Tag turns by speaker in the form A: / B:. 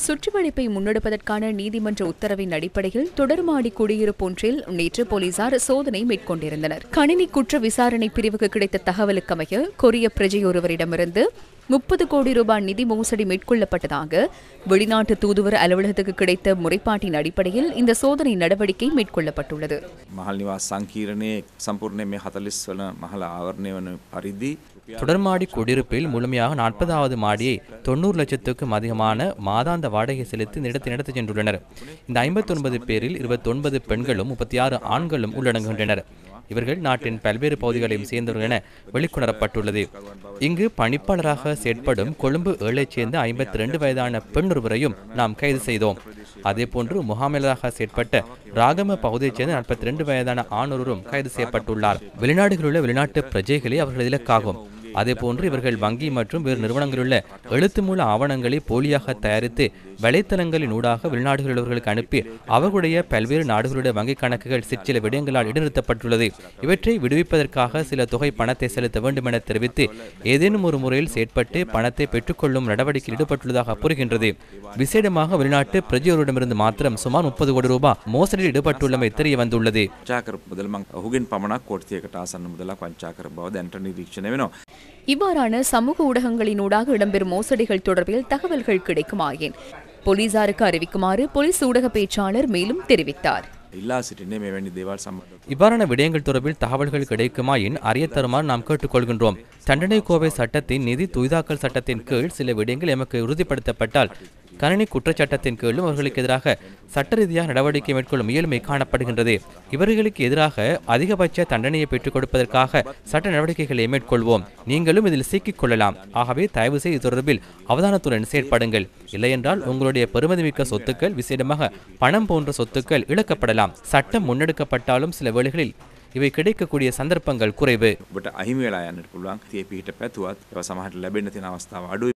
A: சுற்றுவளைப்பை முன்னெடுப்பதற்கான நீதிமன்ற உத்தரவின் அடிப்படையில் தொடர்மாடி குடியிருப்பொன்றில் நேற்று போலீசார் சோதனை மேற்கொண்டிருந்தனர் கணினி குற்ற விசாரணை பிரிவுக்கு கிடைத்த தகவலுக்கமைய கொரிய பிரஜையொருவரிடமிருந்து முப்பது கோடி ரூபாய் நிதி மோசடி மேற்கொள்ளப்பட்டதாக வெளிநாட்டு தூதுவர் அலுவலகத்துக்கு கிடைத்த முறைப்பாட்டின் அடிப்படையில் இந்த சோதனை நடவடிக்கை மேற்கொள்ளப்பட்டுள்ளது
B: මහල් නිවාස් සංකීරණය සම්පූර්ණය මේ හතලිස් වන මහල ආවරණය වන පරිදි
C: தொடர்மாடி குடியிருப்பில் முழுமையாக நாற்பதாவது மாடியை தொண்ணூறு லட்சத்துக்கும் அதிகமான மாதாந்த வாடகை செலுத்தி இந்த இடத்தை நடத்தி சென்றுள்ளனர் இந்த ஐம்பத்தொன்பது பேரில் இருபத்தொன்பது பெண்களும் முப்பத்தி ஆறு ஆண்களும் உள்ளடங்குகின்றனர் இவர்கள் நாட்டின் பல்வேறு பகுதிகளையும் சேர்ந்தவர்கள் என வெளிக்கொணரப்பட்டுள்ளது இங்கு பணிப்பாளராக செயற்படும் கொழும்பு ஏழைச் சேர்ந்த ஐம்பத்தி ரெண்டு வயதான பெண் ஒருவரையும் நாம் கைது செய்தோம் அதேபோன்று முகாமிலராக செயற்பட்ட ராகம பகுதியைச் சேர்ந்த நாற்பத்தி ரெண்டு வயதான ஆண் ஒருவரும் கைது செய்யப்பட்டுள்ளார் வெளிநாடுகளில் உள்ள வெளிநாட்டு பிரஜைகளே அவர்களது இலக்காகும் அதேபோன்று இவர்கள் வங்கி மற்றும் வேறு நிறுவனங்களிலுள்ள எழுத்து மூல ஆவணங்களை போலியாக தயாரித்து வலைத்தளங்களின் ஊடாக வெளிநாடுகளில் உள்ளவர்களுக்கு அனுப்பி அவர்களுடைய பல்வேறு நாடுகளுடைய வங்கிக் கணக்குகள் சிற்சில விடயங்களால் இடைநிறுத்தப்பட்டுள்ளது இவற்றை விடுவிப்பதற்காக சில தொகை பணத்தை செலுத்த வேண்டும் என தெரிவித்து ஏதேனும் ஒரு முறையில் செயற்பட்டு பணத்தை பெற்றுக்கொள்ளும் நடவடிக்கையில் ஈடுபட்டுள்ளதாக புரிகின்றது விசேடமாக வெளிநாட்டு பிரஜையோரிடமிருந்து மாத்திரம் சுமார் முப்பது கோடி ரூபாய் மோசடியில் ஈடுபட்டுள்ளமை தெரிய வந்துள்ளது
B: චාකර මුදල් මං ඔහුගෙන් පමණක් කෝට්තියකට ආසන්න මුදලක් වංචාකර බව දැන්ට නිරීක්ෂණය වෙනවා.
A: இவ்வாறான சமூக ஊடகங்களினூடாக இடம்பெறும் மோசடிகள் தொடர்பில் தகவல்கள் கிடைக்குமாயின் போலீசாருக்கு அறிவிக்குமாறு போலீஸ் ஊடக பேச்சாளர் மேலும் தெரிவித்தார்
B: ඉල්ලා සිටින්නේ මෙවැනි දේවල් සම්බන්ධ.
C: இவ்வாறான விடயங்கள் தொடர்பில் தகவல்கள் கிடைக்குமாயின் அறிய தருமாறு நாம் கேட்டுக்கொள்கின்றோம் தண்டனை கோவை சட்டத்தின் நிதி துய்தாக்கல் சட்டத்தின் கீழ் சில விடயங்கள் எமக்கு உறுதிப்படுத்தப்பட்டால் கணினி குற்றச்சட்டத்தின் கீழும் அவர்களுக்கு எதிராக சட்ட ரீதியாக நடவடிக்கை மேற்கொள்ளும் இயலுமை காணப்படுகின்றது இவர்களுக்கு எதிராக அதிகபட்ச தண்டனையை பெற்றுக் கொடுப்பதற்காக சட்ட நடவடிக்கைகளை மேற்கொள்வோம் நீங்களும் இதில் சிக்கிக் கொள்ளலாம் ஆகவே தயவு செய்து இது தொடர்பில் அவதானத்துடன் செயற்படுங்கள் இல்லையென்றால் உங்களுடைய பெருமதிமிக்க சொத்துக்கள் விசேடமாக பணம் போன்ற சொத்துக்கள் இழக்கப்படலாம் சட்டம் முன்னெடுக்கப்பட்டாலும் சில வேளைகளில் இவை கிடைக்கக்கூடிய சந்தர்ப்பங்கள் குறைவு
B: ඔබට අහිමි වෙලා යන්නට පුළුවන් තිය පිහිට පැතුවත් ඒව සමහට ලැබෙන්න තියෙන අවස්ථාව අඩුයි